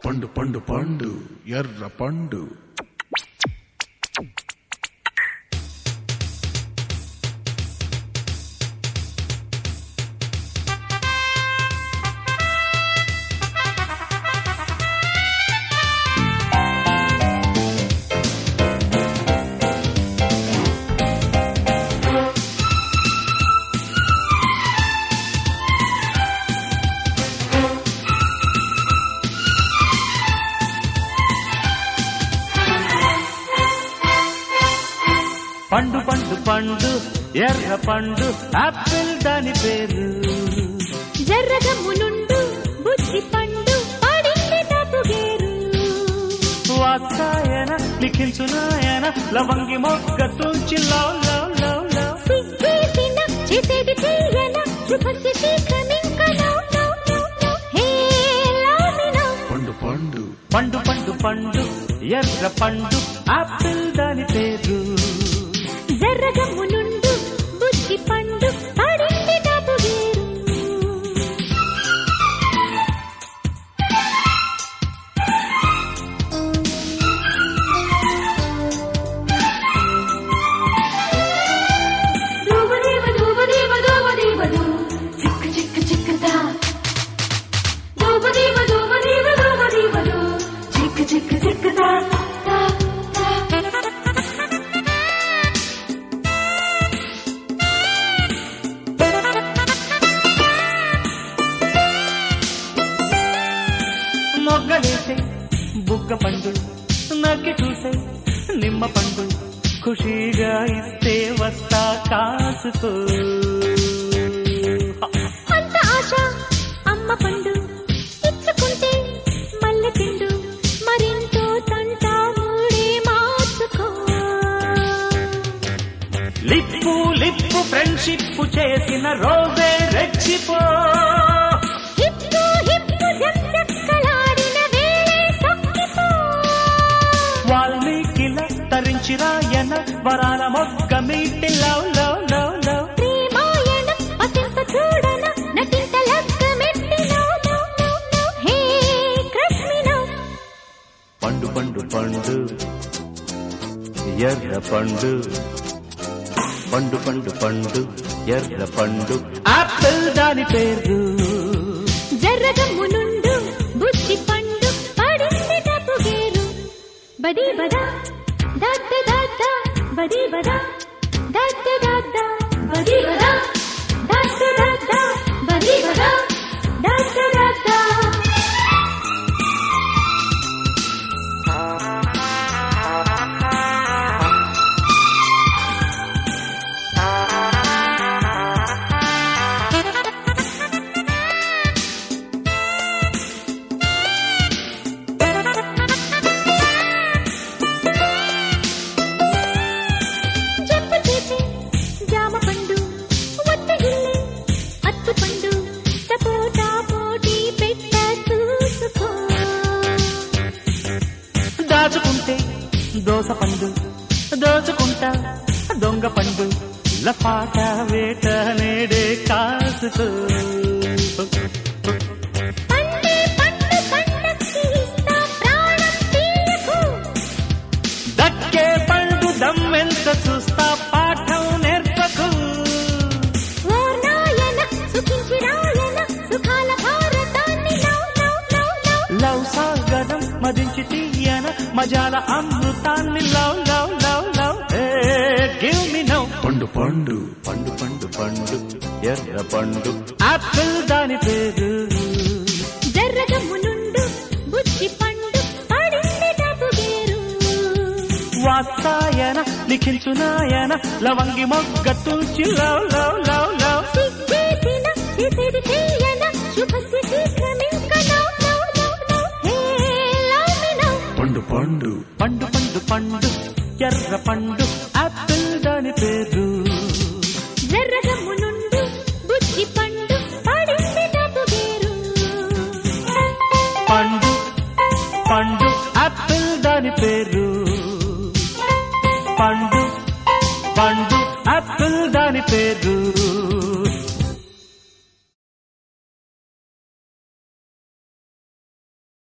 పండు పండు పండు ఎర్ర పండు పండు పండు పండు ఎర్ర పండు ఆపిల్ దాని పేరు జర్రగమ్మునుండు బుద్ధి పండు పడింది తప్పుగేరు వాత్సాయన లిఖించునాయన లవంగి మొగ్గ తుంచి లవ్ లవ్ లవ్ లవ్ సిగ్గేసిన చేసేది తీయన శుభస్య శీఘ్రమింక now now now now hey లామినౌ పండు పండు పండు పండు పండు ఎర్ర పండు ఆపిల్ దాని పేరు జర్రగమ్మునుండు బుద్ధి పండు పడింది తప్పుగేరు దూబదేవ దూబదేవ దూబదేవ దూ చిక్క చిక్క చిక్కదా దూబదేవ దూబదేవ దూబదేవ దూ చిక్క చిక్క చిక్కదా దా దా మొగ్గలేసే బుగ్గ పండు నక్కి చూసే నిమ్మ పండు ఖుషీగా ఇస్తే వస్తా కాసుకో అంత ఆశ అమ్మ పండు ఇచ్చుకుంటే మల్లె పిండు మరింతో తంట మూడే మార్చుకో లిప్పు లిప్పు ఫ్రెండ్షిప్ చేసిన రోజే రెచ్చిపో హిప్పు హిప్పు జంజక్కలాడిన వేళే సొక్కిపో వాల్మీకిల తరించి రాయన వరాల మొగ్గ మీటి లవ్ లవ్ లవ్ లవ్ ప్రేమాయణ అసింత చూడన నటింత లగ్గమెట్టి no no no no hey కృష్ణినో పండు పండు పండు ఎర్ర పండు పండు పండు పండు ఎర్ర పండు ఆపిల్ దాని పేరు జర్రగమ్మునుండు బుద్ధి పండు పడింది తప్పుగేరు బడి బదా దత్త దత్త బడి బదా దత్త దత్త బడి బదా దత్త దత్త బడి బదా దత్త దత్త చెప్పు చేసే జామ పండు వత్తగిల్లే అత్తు పండు సపోటా పోటీ పెట్ట చూసుకో దాచుకుంటే దోస పండు దోచుకుంటా దొంగ పండు లపాట వేట నేడే కాసుకో పండే పండు పండక్కి ఇస్తా ప్రాణం తీయకు దక్కే పండు దమ్మెంత చూస్తా పాఠం నేర్పకు ఓ నాయన సుఖించి రాయన సుఖాల భారతాన్ని now now now now love సాగరం మదించి తీయన మజాల అమృతాన్ని love love love love give me now పండు పండు పండు పండు పండు ఎర్ర పండు ఆపిల్ దాని పేరు జర్రగమ్మునుండు బుద్ధి పండు పడింది తప్పుగేరు వాత్సాయన లిఖించునాయన లవంగి మొగ్గ తుంచి లవ్ లవ్ లవ్ లవ్ సిగ్గేసిన చేసేది తీయన శుభస్య శీఘ్రమింక now now now now hey లామినౌ పండు పండు పండు పండు పండు ఎర్ర పండు ఆపిల్ దాని పేరు జర్రగమ్మునుండు బుద్ధి పండు పడింది తప్పుగేరు పండు పండు ఆపిల్ దాని పేరు పండు పండు ఆపిల్ దాని పేరు